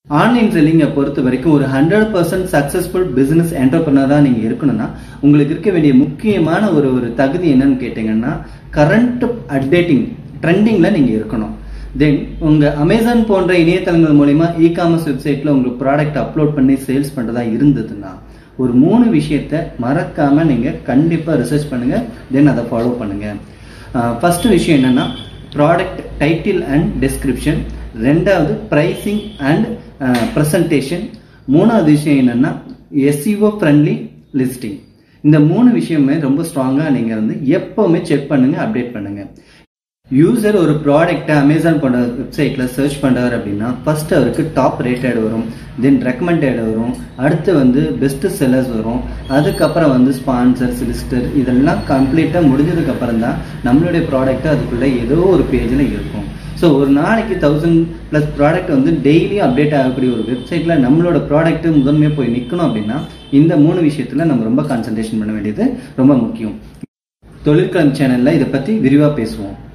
online செல்லிங்கை பொறுத்த வரைக்கும் ஒரு ஹண்ட்ரட் பர்சன்ட் சக்ஸஸ்ஃபுல் பிசினஸ் என்டர்பிரினராக நீங்கள் இருக்கணும்னா உங்களுக்கு இருக்க வேண்டிய முக்கியமான ஒரு ஒரு தகுதி என்னன்னு கேட்டிங்கன்னா கரண்ட் அப்டேட்டிங் ட்ரெண்டிங்கில் நீங்கள் இருக்கணும் தென் உங்கள் அமேசான் போன்ற இணையதளங்கள் மூலிமா இ காமர்ஸ் வெப்சைட்டில் உங்கள் ப்ராடக்ட் அப்லோட் பண்ணி சேல்ஸ் பண்ணுறதா இருந்ததுன்னா ஒரு மூணு விஷயத்த மறக்காமல் நீங்கள் கண்டிப்பாக ரிசர்ச் பண்ணுங்கள் தென் அதை ஃபாலோ பண்ணுங்கள் ஃபஸ்ட்டு விஷயம் என்னென்னா ப்ராடக்ட் டைட்டில் அண்ட் டெஸ்கிரிப்ஷன் ரெண்டாவது ப்ரைஸிங் அண்ட் ப்ரெசன்டேஷன் மூணாவது விஷயம் என்னென்னா எஸ்இஓ ஃப்ரெண்ட்லி லிஸ்டிங் இந்த மூணு விஷயமே ரொம்ப ஸ்ட்ராங்காக நீங்கள் வந்து எப்போவுமே செக் பண்ணுங்கள் அப்டேட் பண்ணுங்கள் யூசர் ஒரு ப்ராடக்ட்டை அமேசான் போன்ற வெப்சைட்டில் சர்ச் பண்ணுறாரு அப்படின்னா ஃபர்ஸ்ட் அவருக்கு டாப் ரேட்டட் வரும் தென் ரெக்கமெண்டட் வரும் அடுத்து வந்து பெஸ்ட் செல்லர்ஸ் வரும் அதுக்கப்புறம் வந்து ஸ்பான்சர்ஸ் லிஸ்டர் இதெல்லாம் கம்ப்ளீட்டாக முடிஞ்சதுக்கப்புறம் தான் நம்மளுடைய ப்ராடக்ட் அதுக்குள்ளே ஏதோ ஒரு பேஜில் இருக்கும் ஸோ ஒரு நாளைக்கு தௌசண்ட் ப்ளஸ் ப்ராடக்ட் வந்து டெய்லியும் அப்டேட் ஆகக்கூடிய ஒரு வெப்சைட்டில் நம்மளோட ப்ராடக்ட் முதன்மையாக போய் நிற்கணும் அப்படின்னா இந்த மூணு விஷயத்தில் நம்ம ரொம்ப கான்சன்ட்ரேஷன் பண்ண வேண்டியது ரொம்ப முக்கியம் தொழிற்களம் சேனலில் இதை பற்றி விரிவாக பேசுவோம்